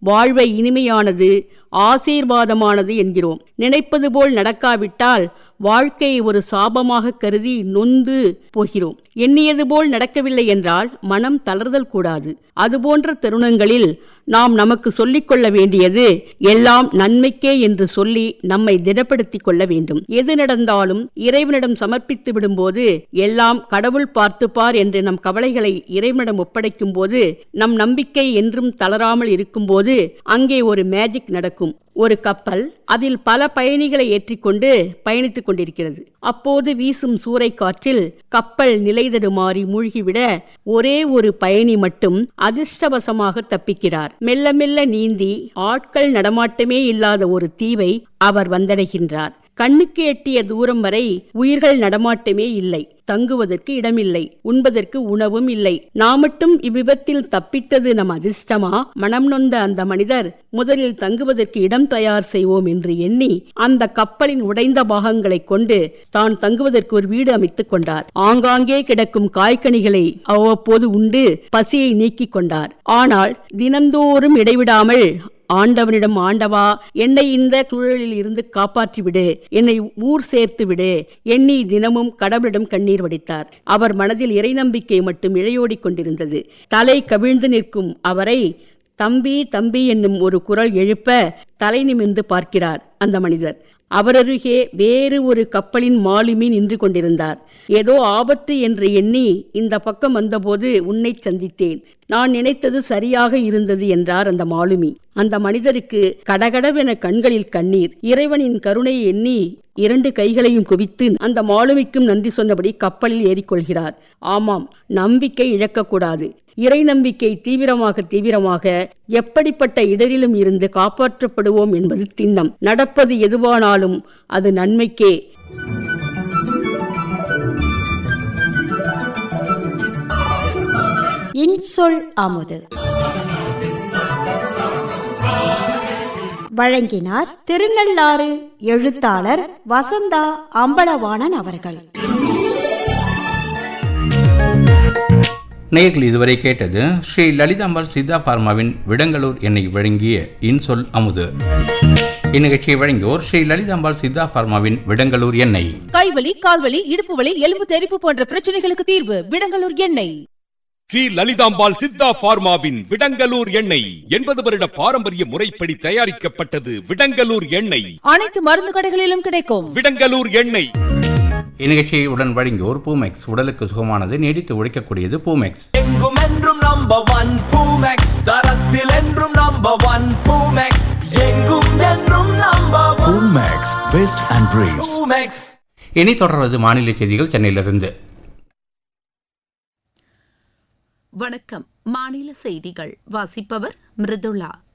வாழ்வை இனிமையானது ஆசீர்வாதமானது என்கிறோம் நினைப்பது போல் நடக்காவிட்டால் வாழ்க்கையை ஒரு சாபமாக கருதி நொந்து போகிறோம் எண்ணியது போல் நடக்கவில்லை என்றால் மனம் தளர்தல் கூடாது அதுபோன்ற தருணங்களில் நாம் நமக்கு சொல்லிக்கொள்ள வேண்டியது எல்லாம் நன்மைக்கே என்று சொல்லி நம்மை திடப்படுத்திக் கொள்ள வேண்டும் எது நடந்தாலும் இறைவனிடம் சமர்ப்பித்து விடும்போது எல்லாம் கடவுள் பார்த்துப்பார் என்று நம் கவலைகளை இறைவனிடம் ஒப்படைக்கும் போது நம் நம்பிக்கை என்றும் தளராமல் இருக்கும்போது அங்கே ஒரு மேஜிக் நடக்கும் ஒரு கப்பல் அதில் பல பயணிகளை ஏற்றிக்கொண்டு பயணித்துக் கொண்டிருக்கிறது அப்போது வீசும் சூறை காற்றில் கப்பல் நிலைதடுமாறி மூழ்கிவிட ஒரே ஒரு பயணி மட்டும் அதிர்ஷ்டவசமாக தப்பிக்கிறார் மெல்ல மெல்ல நீந்தி ஆட்கள் நடமாட்டமே இல்லாத ஒரு தீவை அவர் வந்தடைகின்றார் கண்ணுக்கு எட்டிய தூரம் வரை உயிர்கள் நடமாட்டமே இல்லை தங்குவதற்கு இடமில்லை உண்பதற்கு உணவும் இல்லை நாம் மட்டும் இவ்விபத்தில் தப்பித்தது நம் அதிர்ஷ்டமா மனம் நொந்த அந்த மனிதர் முதலில் தங்குவதற்கு இடம் தயார் செய்வோம் என்று எண்ணி அந்த கப்பலின் உடைந்த பாகங்களை கொண்டு தான் தங்குவதற்கு ஒரு வீடு அமைத்துக் கொண்டார் ஆங்காங்கே கிடக்கும் காய்கனிகளை அவ்வப்போது உண்டு பசியை நீக்கிக் கொண்டார் ஆனால் தினந்தோறும் இடைவிடாமல் ஆண்டவனிடம் ஆண்டவா என்னை இந்த சூழலில் இருந்து காப்பாற்றி விடு என்னை ஊர் சேர்த்து விடு எண்ணி தினமும் கடவுளிடம் கண்ணீர் வடித்தார் அவர் மனதில் இறை நம்பிக்கை மட்டும் இழையோடிக் கொண்டிருந்தது தலை கவிழ்ந்து நிற்கும் அவரை தம்பி தம்பி என்னும் ஒரு குரல் எழுப்ப தலை நிமிர்ந்து பார்க்கிறார் அந்த மனிதர் அவரருகே வேறு ஒரு கப்பலின் மாலுமி நின்று கொண்டிருந்தார் ஏதோ ஆபத்து என்று எண்ணி இந்த பக்கம் வந்தபோது உன்னை சந்தித்தேன் நான் நினைத்தது சரியாக இருந்தது என்றார் அந்த மாலுமி அந்த மனிதருக்கு கடகடவென கண்களில் கண்ணீர் இறைவனின் கருணையை எண்ணி இரண்டு கைகளையும் குவித்து அந்த மாலுமிக்கும் நன்றி சொன்னபடி கப்பலில் ஏறிக்கொள்கிறார் ஆமாம் நம்பிக்கை இழக்கக்கூடாது இறை நம்பிக்கை தீவிரமாக தீவிரமாக எப்படிப்பட்ட இடரிலும் இருந்து காப்பாற்றப்படுவோம் என்பது திண்ணம் நடப்பது எதுவானாலும் அது நன்மைக்கே இன்சொல் அமுது வழங்கினார் திருநள்ளாறு எழுத்தாளர் வசந்தா அம்பலவாணன் அவர்கள் நேயர்கள் இதுவரை கேட்டது ஸ்ரீ லலிதாம்பாள் சித்தா பார்மாவின் விடங்களூர் எண்ணெய் வழங்கிய இன்சொல் அமுது இந்நிகழ்ச்சியை வழங்கியோர் ஸ்ரீ லலிதாம்பாள் சித்தா பார்மாவின் விடங்களூர் எண்ணெய் கைவலி கால்வலி இடுப்பு வலி எலும்பு தெறிப்பு போன்ற பிரச்சனைகளுக்கு தீர்வு விடங்கலூர் எண்ணெய் ஸ்ரீ லலிதாம்பாள் சித்தா பார்மாவின் விடங்கலூர் எண்ணெய் எண்பது வருட பாரம்பரிய முறைப்படி தயாரிக்கப்பட்டது விடங்கலூர் எண்ணெய் அனைத்து மருந்து கடைகளிலும் கிடைக்கும் விடங்கலூர் எண்ணெய் இந்நிகழ்ச்சியை உடன் வழங்கியோர் பூமெக்ஸ் உடலுக்கு சுகமானது நீடித்து உழைக்கக்கூடியது பூமெக்ஸ் எங்கும் என்றும் நம்பர் ஒன் பூமெக்ஸ் தரத்தில் என்றும் நம்பர் ஒன் பூமெக்ஸ் எங்கும் என்றும் number one Max, Vest and Briefs. Poomex இனி தொடர்வது மாநில செய்திகள் சென்னையிலிருந்து வணக்கம் மாநில செய்திகள் வாசிப்பவர் மிருதுளா